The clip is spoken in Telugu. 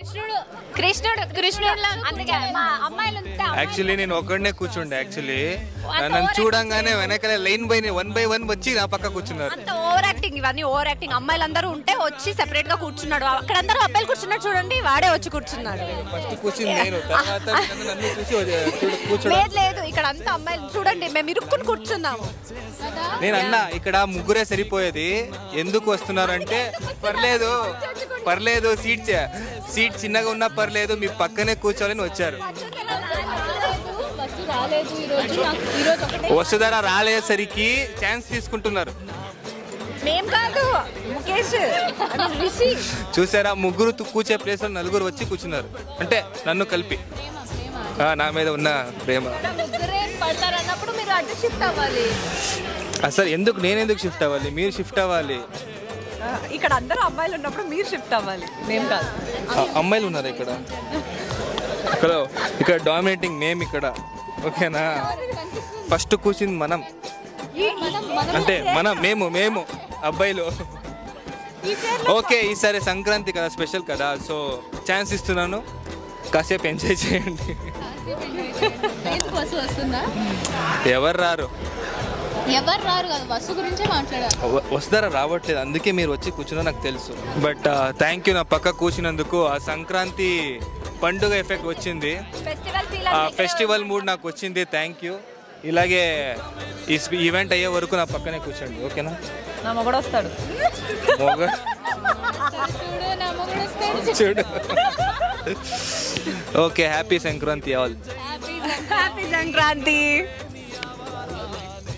కృష్ణుడు కృష్ణుడు కృష్ణుడు అందుకే మా అమ్మాయిలు ఉంటే యాక్చువల్లీ నేను ఒక్కడనే కూర్చుండే యాక్చువల్లీ నన్ను చూడంగానే వెనకాల line by one by one వచ్చి నా పక్క కూర్చున్నారు అంత ఓవర్ యాక్టింగ్ ఇవన్నీ ఓవర్ యాక్టింగ్ అమ్మాయిలందరూ ఉంటే వచ్చి సెపరేట్ గా కూర్చున్నాడు అక్కడ అందరూ అబ్బాయిలు కూర్చున్నాడు చూడండి వాడే వచ్చి కూర్చున్నాడు ఫస్ట్ కూర్చుంది నేను తర్వాత నన్ను నన్ను చూసి వచ్చి- చూడ- కూర్చోడం లేదు లేదు ఇక్కడ అంతా అమ్మాయిలు చూడండి మేము ఇరుక్కుని కూర్చున్నాము నేను అన్నా ఇక్కడ ముగ్గురే సరిపోయేది ఎందుకు వస్తున్నారు అంటే పర్లేదు పర్లేదు సీట్ చే- సీట్ చిన్నగా ఉన్నా పర్లేదు మీ పక్కనే కూర్చోవాలని వచ్చారు బస్సు రాలేదు ఈ రోజు నాకు ఈ రోజు ఒకటే వసుధర రాలేసరికి ఛాన్స్ తీసుకుంటున్నారు మేం కాదు ముఖేష్ అది రిషి చూసారా ముగ్గురు తు- కూర్చే ప్లేస్ లో నలుగురు వచ్చి కూర్చున్నారు అంటే నన్ను కలిపి ఆ, నా మీద ఉన్న ప్రేమ ముగ్గురే పడతారు అన్నప్పుడు మీరు అటు షిఫ్ట్ అవ్వాలి అసలు ఎందుకు నేను ఎందుకు షిఫ్ట్ అవ్వాలి మీరు షిఫ్ట్ అవ్వాలి ఇక్కడ అందరూ అమ్మాయిలు ఉన్నప్పుడు మీరు షిఫ్ట్ అవ్వాలి మేము కాదు ఆ, అమ్మాయిలు ఉన్నారు ఇక్కడ ఇక్కడ ఇక్కడ డామినేటింగ్ మేము ఇక్కడ ఓకేనా ఫస్ట్ కూర్చుంది మనం మనం మనం అంటే మనం మేము మేము అబ్బాయిలు ఓకే ఈసారి సంక్రాంతి కదా స్పెషల్ కదా సో ఛాన్స్ ఇస్తున్నాను కాసేపు ఎంజాయ్ చేయండి ఎందుకు బస్సు వస్తుందా ఎవరు రారు ఎవరు రారు కదా బస్సు గురించే మాట్లాడారు వ- వస్తారా రావట్లేదు అందుకే మీరు వచ్చి కూర్చున్నా నాకు తెలుసు బట్ థ్యాంక్ యూ నా పక్క కూర్చున్నందుకు ఆ సంక్రాంతి పండుగ ఎఫెక్ట్ వచ్చింది ఫెస్టివల్ ఫీల్ ఆ ఫెస్టివల్ మూడ్ నాకు వచ్చింది థ్యాంక్ యూ ఇలాగే ఈ ఈవెంట్ అయ్యే వరకు నా పక్కనే కూర్చోండి ఓకేనా నా మొగడు వస్తాడు మోగ చూడు నా మొగుడు వస్తాడు చూడు okay happy Sankranti all happy happy Sankranti